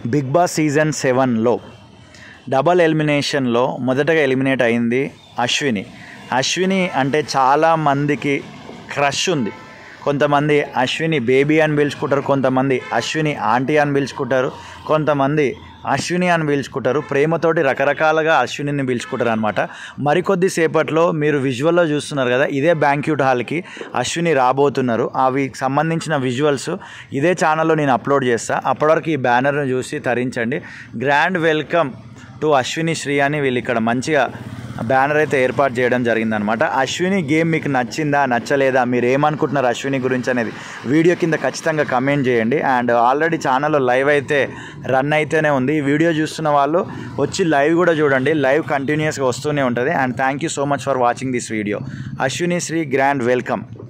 big Boss season సెవెన్లో double ఎలిమినేషన్లో మొదటగా ఎలిమినేట్ అయింది అశ్విని అశ్విని అంటే చాలా మందికి క్రష్ ఉంది కొంతమంది అశ్విని బేబీ అని పిలుచుకుంటారు కొంతమంది అశ్విని ఆంటీ అని పిలుచుకుంటారు కొంతమంది అశ్విని అని పిలుచుకుంటారు ప్రేమతోటి రకరకాలుగా అశ్వినిని పిలుచుకుంటారు అనమాట మరికొద్ది సేపట్లో మీరు విజువల్లో చూస్తున్నారు కదా ఇదే బ్యాంక్యూట్ హాల్కి అశ్విని రాబోతున్నారు అవి సంబంధించిన విజువల్స్ ఇదే ఛానల్లో నేను అప్లోడ్ చేస్తా అప్పటివరకు ఈ బ్యానర్ను చూసి తరించండి grand welcome to Ashwini Sri అని వీళ్ళు ఇక్కడ మంచిగా బ్యానర్ అయితే ఏర్పాటు చేయడం జరిగిందనమాట అశ్విని గేమ్ మీకు నచ్చిందా నచ్చలేదా మీరు ఏమనుకుంటున్నారు అశ్విని గురించి అనేది వీడియో కింద ఖచ్చితంగా కమెంట్ చేయండి అండ్ ఆల్రెడీ ఛానల్లో లైవ్ అయితే రన్ అయితేనే ఉంది ఈ వీడియో చూస్తున్న వాళ్ళు వచ్చి లైవ్ కూడా చూడండి లైవ్ కంటిన్యూస్గా వస్తూనే ఉంటుంది and thank you so much for watching this video Ashwini Sri grand welcome